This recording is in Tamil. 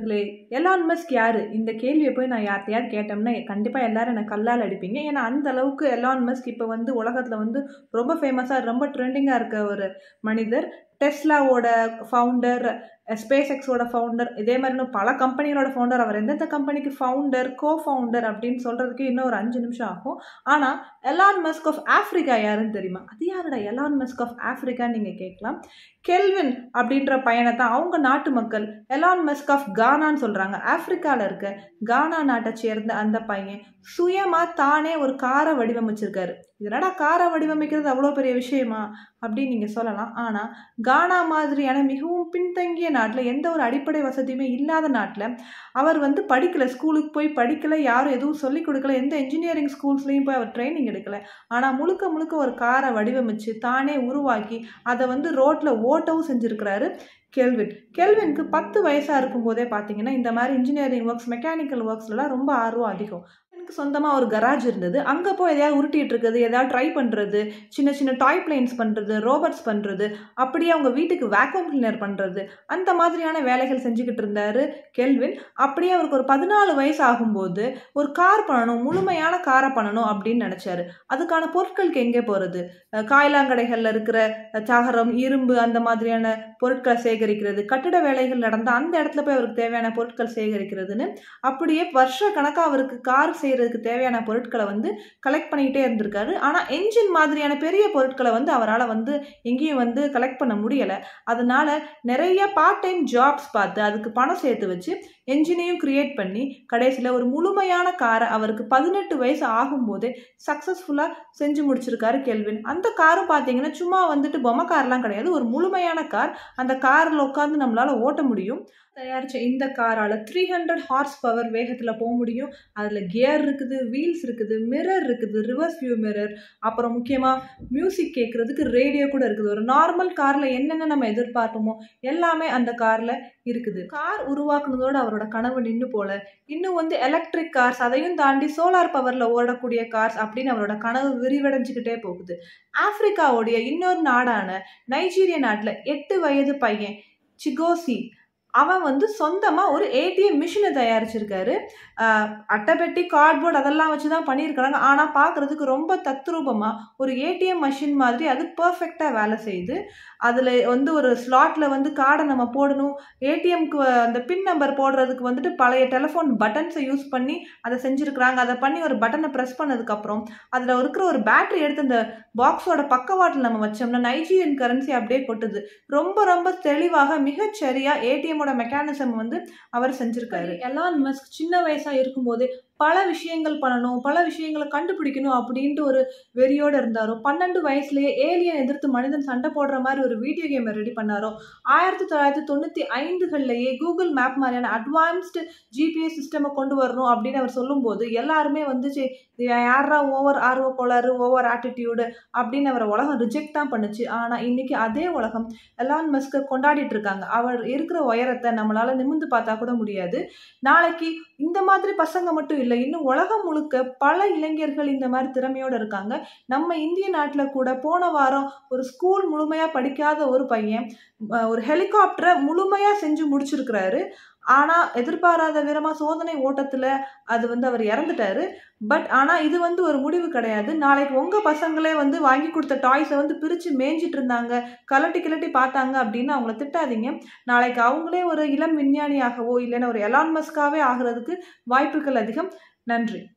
நண்பர்களே எலான் மஸ்க் யாரு இந்த கேள்வியை போய் நான் யார்கிட்டயாவது கேட்டோம்னா கண்டிப்பாக எல்லாரும் என்னை கல்லால் அடிப்பீங்க ஏன்னா அந்த அளவுக்கு எலான் மஸ்க் இப்போ வந்து உலகத்தில் வந்து ரொம்ப ஃபேமஸாக ரொம்ப ட்ரெண்டிங்காக இருக்க ஒரு மனிதர் டெஸ்லாவோட ஃபவுண்டர் ஸ்பேஸ் எக்ஸோட ஃபவுண்டர் இதே மாதிரி இன்னும் பல கம்பெனிகளோட ஃபவுண்டர் அவர் எந்தெந்த கம்பெனிக்கு ஃபவுண்டர் கோ ஃபவுண்டர் அப்படின்னு சொல்கிறதுக்கு இன்னும் ஒரு அஞ்சு நிமிஷம் ஆகும் ஆனால் எலான் மஸ்க் ஆஃப் ஆஃப்ரிக்கா யாருன்னு தெரியுமா அது யாருடா எலான் மஸ்க் ஆஃப் ஆஃப்ரிக்கான்னு நீங்கள் கேட்கலாம் கெல்வின் அப்படின்ற பையனை தான் அவங்க நாட்டு மக்கள் எலான் மஸ்க் ஆஃப் கானான்னு சொல்கிறாங்க ஆஃப்ரிக்காவில் இருக்க கானா நாட்டை சேர்ந்த அந்த பையன் சுயமாக தானே ஒரு காரை வடிவமைச்சிருக்காரு இதனடா காரை வடிவமைக்கிறது அவ்வளோ பெரிய விஷயமா அப்படின்னு நீங்கள் சொல்லலாம் ஆனால் கானா மாதிரியான மிகவும் பின்தங்கிய நாட்டில் எந்த ஒரு அடிப்படை வசதியுமே இல்லாத நாட்டில் அவர் வந்து படிக்கலை ஸ்கூலுக்கு போய் படிக்கலை யாரும் எதுவும் சொல்லிக் கொடுக்கல எந்த இன்ஜினியரிங் ஸ்கூல்ஸ்லேயும் போய் அவர் ட்ரைனிங் எடுக்கலை ஆனால் முழுக்க முழுக்க ஒரு காரை வடிவமைச்சு தானே உருவாக்கி அதை வந்து ரோட்டில் ஓட்டவும் செஞ்சுருக்கிறாரு கெல்வின் கெல்வினுக்கு பத்து வயசாக இருக்கும்போதே பார்த்தீங்கன்னா இந்த மாதிரி இன்ஜினியரிங் ஒர்க்ஸ் மெக்கானிக்கல் ஒர்க்ஸ்லாம் ரொம்ப ஆர்வம் அதிகம் எனக்கு சொந்தமாக ஒரு கராஜ் இருந்தது அங்கே போய் எதையாவது உருட்டிட்டு இருக்குது எதாவது ட்ரை பண்ணுறது சின்ன சின்ன டாய் பிளைன்ஸ் பண்ணுறது ரோபோட்ஸ் பண்ணுறது அப்படியே அவங்க வீட்டுக்கு வேக்யூம் கிளீனர் பண்ணுறது அந்த மாதிரியான வேலைகள் செஞ்சுக்கிட்டு இருந்தார் கெல்வின் அப்படியே அவருக்கு ஒரு பதினாலு வயசு ஆகும்போது ஒரு கார் பண்ணணும் முழுமையான காரை பண்ணணும் அப்படின்னு நினச்சாரு அதுக்கான பொருட்களுக்கு எங்கே போகிறது காய்லாங்கடைகளில் இருக்கிற தகரம் இரும்பு அந்த மாதிரியான பொருட்களை சேகரிக்கிறது கட்டிட வேலைகள் நடந்த அந்த இடத்துல போய் அவருக்கு தேவையான பொருட்கள் சேகரிக்கிறதுன்னு அப்படியே வருஷ கணக்காக அவருக்கு கார் செய்கிறதுக்கு தேவையான பொருட்களை வந்து கலெக்ட் பண்ணிக்கிட்டே இருந்திருக்காரு ஆனால் என்ஜின் மாதிரியான பெரிய பொருட்களை வந்து அவரால் வந்து எங்கேயும் வந்து கலெக்ட் பண்ண முடியலை அதனால நிறைய பார்ட் டைம் ஜாப்ஸ் பார்த்து அதுக்கு பணம் சேர்த்து வச்சு என்ஜினையும் கிரியேட் பண்ணி கடைசியில் ஒரு முழுமையான காரை அவருக்கு பதினெட்டு வயசு ஆகும்போதே சக்ஸஸ்ஃபுல்லாக செஞ்சு முடிச்சிருக்காரு கெல்வின் அந்த காரும் பார்த்தீங்கன்னா சும்மா வந்துட்டு பொம்மை கார்லாம் கிடையாது ஒரு முழுமையான கார் அந்த காரில் உட்காந்து நம்மளால் ஓட்ட முடியும் தயாரித்த இந்த காரால் த்ரீ ஹண்ட்ரட் ஹார்ஸ் பவர் வேகத்தில் போக முடியும் அதில் கியர் இருக்குது வீல்ஸ் இருக்குது மிரர் இருக்குது ரிவர்ஸ் வியூ மிரர் அப்புறம் முக்கியமாக மியூசிக் கேட்குறதுக்கு ரேடியோ கூட இருக்குது ஒரு நார்மல் காரில் என்னென்ன நம்ம எதிர்பார்ப்போமோ எல்லாமே அந்த காரில் இருக்குது கார் உருவாக்குனதோடு அவரோட கனவு நின்று போல இன்னும் வந்து எலக்ட்ரிக் கார்ஸ் அதையும் தாண்டி சோலார் பவரில் ஓடக்கூடிய கார்ஸ் அப்படின்னு அவரோட கனவு விரிவடைஞ்சுக்கிட்டே போகுது ஆப்பிரிக்காவுடைய இன்னொரு நாடான நைஜீரிய நாட்டில் எட்டு வயது பையன் சிகோசி அவன் வந்து சொந்தமாக ஒரு ஏடிஎம் மிஷினை தயாரிச்சிருக்காரு அட்டைப்பெட்டி கார்ட்போர்ட் அதெல்லாம் வச்சு தான் பண்ணியிருக்கிறாங்க ஆனால் பார்க்குறதுக்கு ரொம்ப தத்ரூபமாக ஒரு ஏடிஎம் மிஷின் மாதிரி அது பர்ஃபெக்டாக வேலை செய்யுது அதில் வந்து ஒரு ஸ்லாட்டில் வந்து கார்டை நம்ம போடணும் ஏடிஎம்க்கு அந்த பின் நம்பர் போடுறதுக்கு வந்துட்டு பழைய டெலிஃபோன் பட்டன்ஸை யூஸ் பண்ணி அதை செஞ்சுருக்குறாங்க அதை பண்ணி ஒரு பட்டனை ப்ரெஸ் பண்ணதுக்கப்புறம் அதில் இருக்கிற ஒரு பேட்டரி எடுத்து அந்த பாக்ஸோட பக்கவாட்டில் நம்ம வச்சோம்னா நைஜீரியன் கரன்சி அப்படியே கொட்டுது ரொம்ப ரொம்ப தெளிவாக மிகச்சரியாக ஏடிஎம்மோட மெக்கானிசம் வந்து அவர் செஞ்சுருக்காரு எலான் மஸ்க் சின்ன வயசாக இருக்கும்போதே பல விஷயங்கள் பண்ணணும் பல விஷயங்களை கண்டுபிடிக்கணும் அப்படின்ட்டு ஒரு வெறியோடு இருந்தாரோ பன்னெண்டு வயசுலேயே ஏலியன் எதிர்த்து மனிதன் சண்டை போடுற மாதிரி ஒரு வீடியோ கேமை ரெடி பண்ணாரோ ஆயிரத்தி தொள்ளாயிரத்தி தொண்ணூற்றி ஐந்துகள்லேயே கூகுள் மேப் மாதிரியான அட்வான்ஸ்டு ஜிபிஎஸ் சிஸ்டமை கொண்டு வரணும் அப்படின்னு அவர் சொல்லும்போது எல்லாருமே வந்து யாரா ஓவர் ஆர்வ கோளாறு ஓவர் ஆட்டிடியூடு அப்படின்னு அவரை உலகம் ரிஜெக்ட் தான் பண்ணுச்சு ஆனால் இன்னைக்கு அதே உலகம் எலான் மஸ்கை கொண்டாடிட்டு இருக்காங்க அவர் இருக்கிற உயரத்தை நம்மளால் நிமிந்து பார்த்தா கூட முடியாது நாளைக்கு இந்த மாதிரி பசங்க மட்டும் இல்லை இன்னும் உலகம் முழுக்க பல இளைஞர்கள் இந்த மாதிரி திறமையோடு இருக்காங்க நம்ம இந்திய நாட்டில் கூட போன வாரம் ஒரு ஸ்கூல் முழுமையாக படிக்காத ஒரு பையன் ஒரு ஹெலிகாப்டரை முழுமையாக செஞ்சு முடிச்சிருக்கிறாரு ஆனால் எதிர்பாராத விதமாக சோதனை ஓட்டத்தில் அது வந்து அவர் இறந்துட்டாரு பட் ஆனால் இது வந்து ஒரு முடிவு கிடையாது நாளைக்கு உங்கள் பசங்களே வந்து வாங்கி கொடுத்த டாய்ஸை வந்து பிரித்து மேய்ஞ்சிட்டு இருந்தாங்க கலட்டி கிளட்டி பார்த்தாங்க அப்படின்னு அவங்கள திட்டாதீங்க நாளைக்கு அவங்களே ஒரு இளம் விஞ்ஞானியாகவோ இல்லைன்னா ஒரு எலான் மஸ்காவே ஆகிறதுக்கு வாய்ப்புகள் அதிகம் நன்றி